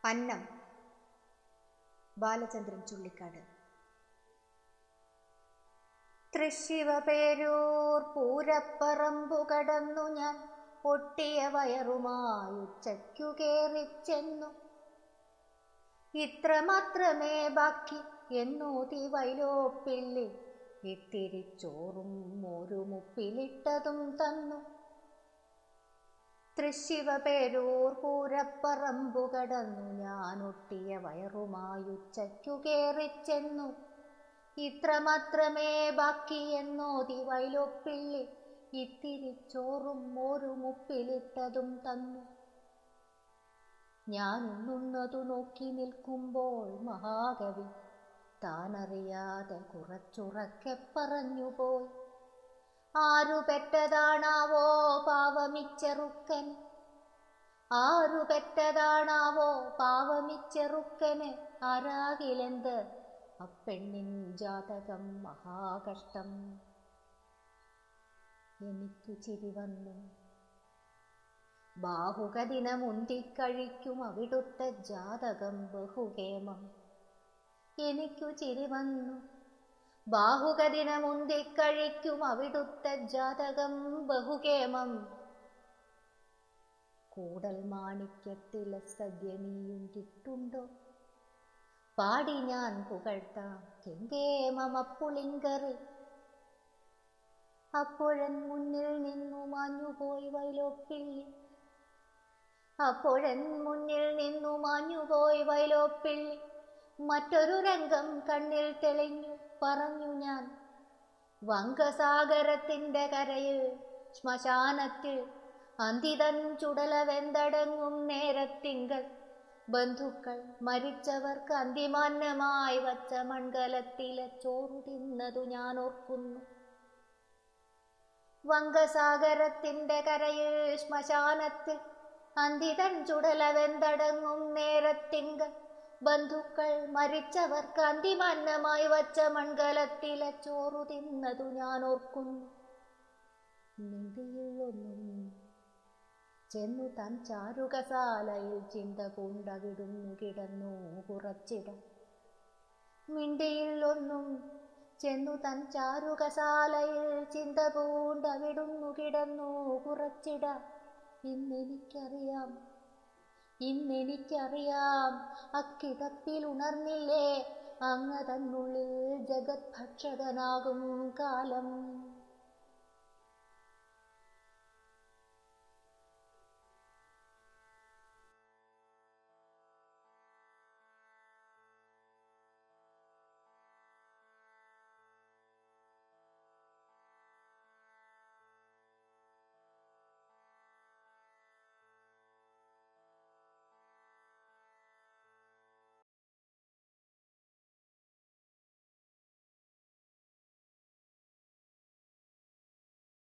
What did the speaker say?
അന്നം ബാലചന്ദ്രൻ ചുള്ളിക്കാട് തൃശിവപേരൂർ പൂരപ്പറമ്പു കടന്നു ഞാൻ ഒട്ടിയ വയറുമായുച്ചയ്ക്കു കേറിച്ചെന്നു ഇത്ര മാത്രമേ ബാക്കി എന്നോതി വൈലോപ്പിള്ളി ഇത്തിരി ചോറും ഒരു മുപ്പിലിട്ടതും തന്നു തൃശിവപേരൂർ പൂരപ്പറമ്പു കടന്നു ഞാൻ ഒട്ടിയ വയറുമായുച്ചയ്ക്കു കേറിച്ചെന്നു ഇത്ര മാത്രമേ ബാക്കി എന്നോതി വൈലോപ്പിള്ളി ഇത്തിരി ചോറും ഒരു മുപ്പിലിട്ടതും തന്നു ഞാൻ ഉണ്ണുന്നതു നോക്കി നിൽക്കുമ്പോൾ മഹാകവി താനറിയാതെ കുറച്ചുറക്കെ പറഞ്ഞുപോയി ആരു പെറ്റതാണാവോ പാവമിച്ചെറുക്കൻ ആരു പെറ്റതാണാവോ പാവമിച്ചെറുക്കന് ആരാകിലെന്ത് അപ്പെണ്ണിൻ ജാതകം മഹാകഷ്ടം എനിക്കു ചിരി വന്നു ബാഹുക ദിനമുന്തിക്കഴിക്കും അവിടുത്തെ ജാതകം ബഹുഹേമം എനിക്കു ചിരി വന്നു ബാഹുക ദിനമുന്തിക്കഴിക്കും അവിടുത്തെ ജാതകം ബഹുകേമം കൂടൽ മാണിക്യത്തിലെ സദ്യ നീയുണ്ടിട്ടുണ്ടോ പാടി ഞാൻ പുകഴ്ത്താം കെങ്കേമമപ്പുളിങ്കറി അപ്പോഴൻ മുന്നിൽ നിന്നു മാഞ്ഞുപോയി വൈലോപ്പിള്ളി അപ്പോഴൻ മുന്നിൽ നിന്നു മാഞ്ഞുപോയി വൈലോപ്പിള്ളി മറ്റൊരു രംഗം കണ്ണിൽ തെളിഞ്ഞു പറഞ്ഞു ഞാൻ വങ്കസാഗരത്തിന്റെ കരയിൽ ശ്മശാനത്തിൽ അന്തിതൻ ചുടലവെന്തടങ്ങും നേരത്തിങ്കൽ ബന്ധുക്കൾ മരിച്ചവർക്ക് അന്തിമാന്നമായി വച്ച മൺകലത്തിലെ ചോറു തിന്നതു ഞാൻ ഓർക്കുന്നു വങ്കസാഗരത്തിന്റെ കരയിൽ ശ്മശാനത്തിൽ അന്തിതൻ ചുടലവെന്തടങ്ങും നേരത്തിങ്കൽ ബന്ധുക്കൾ മരിച്ചവർക്ക് അന്തിമന്നമായി വച്ച മൺകലത്തിലെ ചോറു തിന്നതു ഞാൻ ഓർക്കുന്നു നിധിയിലൊന്നും ചെന്നു താൻ ചാരുകസാലയിൽ ചിന്ത പൂണ്ടവിടുന്നു കിടന്നു കുറച്ചിട മിണ്ടിയിലൊന്നും ചെന്നു തൻ ചാരുകസാലയിൽ ചിന്ത പൂണ്ടവിടുന്നു കിടന്നു കുറച്ചിട ഇന്നെനിക്കറിയാം ഇന്നെനിക്കറിയാം അക്കിടപ്പിൽ ഉണർന്നില്ലേ അങ്ങ തന്നുള്ളിൽ ജഗത് ഭക്ഷകനാകും കാലം